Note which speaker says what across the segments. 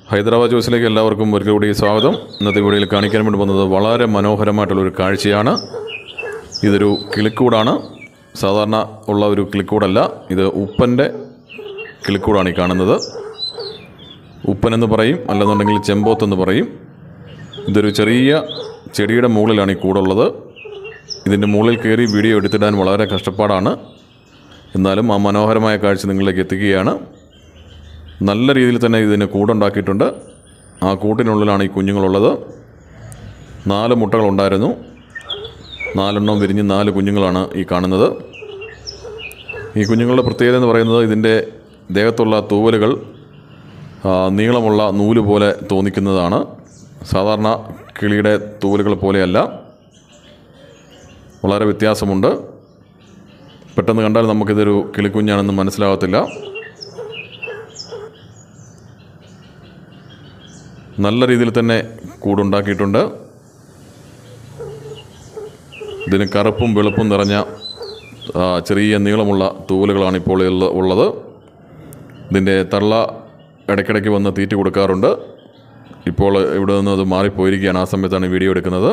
Speaker 1: ഹൈദരാബാദ് ജ്യൂസിലേക്ക് എല്ലാവർക്കും ഒരിക്കൽ കൂടി സ്വാഗതം ഇന്നത്തെ വീഡിയോയിൽ കാണിക്കാൻ വേണ്ടി വന്നത് വളരെ മനോഹരമായിട്ടുള്ളൊരു കാഴ്ചയാണ് ഇതൊരു കിളിക്കൂടാണ് സാധാരണ ഉള്ള ഒരു കിളിക്കൂടല്ല ഇത് ഉപ്പൻ്റെ കിളിക്കൂടാണ് ഈ കാണുന്നത് ഉപ്പൻ എന്ന് പറയും അല്ലെന്നുണ്ടെങ്കിൽ ചെമ്പോത്ത് എന്ന് പറയും ഇതൊരു ചെറിയ ചെടിയുടെ മുകളിലാണ് ഈ കൂടുള്ളത് ഇതിൻ്റെ മുകളിൽ കയറി വീഡിയോ എടുത്തിടാൻ വളരെ കഷ്ടപ്പാടാണ് എന്നാലും ആ മനോഹരമായ കാഴ്ച നിങ്ങളിലേക്ക് എത്തിക്കുകയാണ് നല്ല രീതിയിൽ തന്നെ ഇതിന് കൂടുണ്ടാക്കിയിട്ടുണ്ട് ആ കൂട്ടിനുള്ളിലാണ് ഈ കുഞ്ഞുങ്ങളുള്ളത് നാല് മുട്ടകളുണ്ടായിരുന്നു നാലെണ്ണം വിരിഞ്ഞ് നാല് കുഞ്ഞുങ്ങളാണ് ഈ കാണുന്നത് ഈ കുഞ്ഞുങ്ങളുടെ പ്രത്യേകത എന്ന് പറയുന്നത് ഇതിൻ്റെ ദേഹത്തുള്ള തൂവലുകൾ ആ, നീളമുള്ള നൂല് പോലെ തോന്നിക്കുന്നതാണ് സാധാരണ കിളിയുടെ തൂവലുകൾ പോലെയല്ല വളരെ വ്യത്യാസമുണ്ട് പെട്ടെന്ന് കണ്ടാൽ നമുക്കിതൊരു കിളിക്കുഞ്ഞാണെന്ന് മനസ്സിലാകത്തില്ല നല്ല രീതിയിൽ തന്നെ കൂടുണ്ടാക്കിയിട്ടുണ്ട് ഇതിന് കറുപ്പും വെളുപ്പും നിറഞ്ഞ ആ, ചെറിയ നീളമുള്ള തൂവലുകളാണ് ഇപ്പോൾ ഉള്ള- ഉള്ളത് ഇതിൻ്റെ തള്ള ഇടയ്ക്കിടയ്ക്ക് വന്ന് തീറ്റി കൊടുക്കാറുണ്ട് ഇപ്പോൾ ഇവിടെ നിന്ന് അത് മാറിപ്പോയിരിക്കുകയാണ് ആ സമയത്താണ് ഈ വീഡിയോ എടുക്കുന്നത്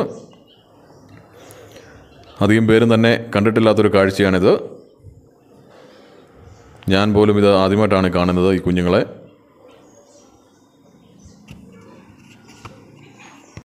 Speaker 1: അധികം പേരും തന്നെ കണ്ടിട്ടില്ലാത്തൊരു കാഴ്ചയാണിത് ഞാൻ പോലും ഇത് ആദ്യമായിട്ടാണ് കാണുന്നത് ഈ കുഞ്ഞുങ്ങളെ